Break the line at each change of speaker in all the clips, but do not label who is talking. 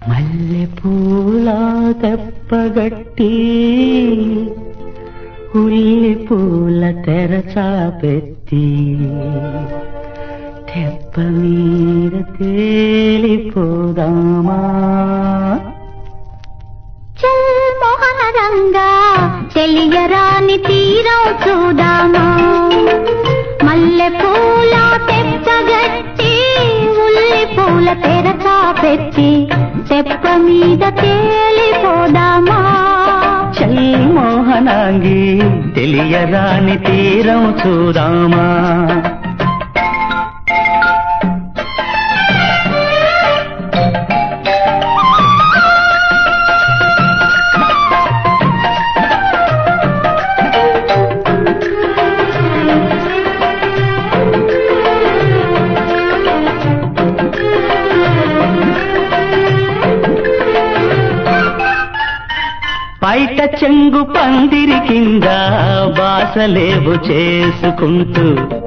మల్లె పూల తెప్పగట్టి ఉల్లి పూల తెరచాపెత్తి తెప్ప మీద తేలిపోదామా
చల్ మోహన రంగా తెలియరాని తీరం చూడామా మల్లె పూల తెచ్చగట్టి ఉల్లి పూల తెరచా పెట్టి తెప్ప మీద తేలిపోదామా
చల్ మోహనాంగి తెలియరాని తీరం చూదామా బయట చెంగు పందిరి కింద బాసలేవు చేసుకుంటూ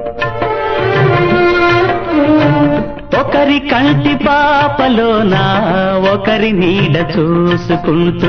ఒకరి కంటి పాపలోన ఒకరి నీడ చూసుకుంటూ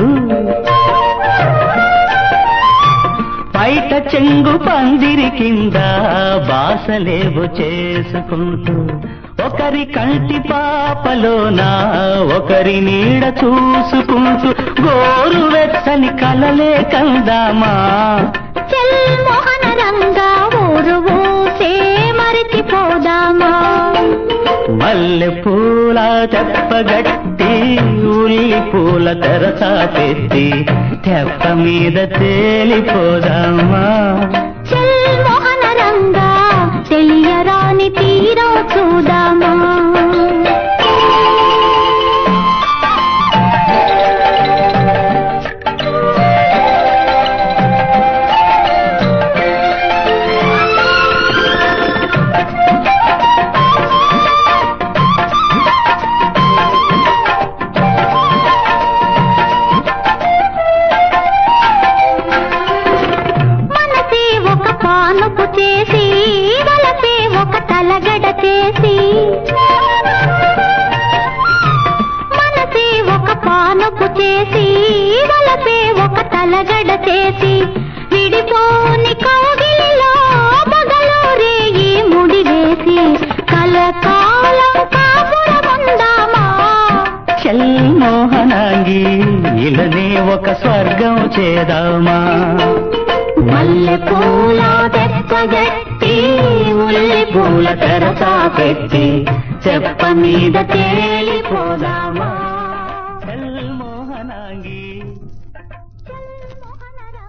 బయట చెంగు పందిరి కింద బాసలేవు చేసుకుంటూ ఒకరి కంటి పాపలోన ఒకరి నీడ చూసుకుంటూ గోరు వెచ్చని కలలే కందామా
చల్ మోహన రంగా ఊరు ఊసే మరిచిపోదామా
మల్లె పూల తెప్పగట్టి ఉల్లి పూల తెరచా పెట్టి తెప్ప మీద తేలిపోదామా
చల్ మోహన రంగా తెలియరాని తీరం చూదామా మనసే ఒక పానుపు చేసి వలసే ఒక తలగడ చేసి మనసే ఒక పానుపు చేసి వలసే ఒక తలగడ చేసి విడిపోని కౌగిలిలో పగలు రేయి ముడి వేసి కలకాలం కాపురముందామా
చల్ మోహనాంగి ఇలనే ఒక స్వర్గం చేదామా
మల్లె పూల తెచ్చగట్టి ఉల్లి పూల తెరచా పెట్టి
చెప్ప మీద తేలిపోదామా చల్ మోహనాంగి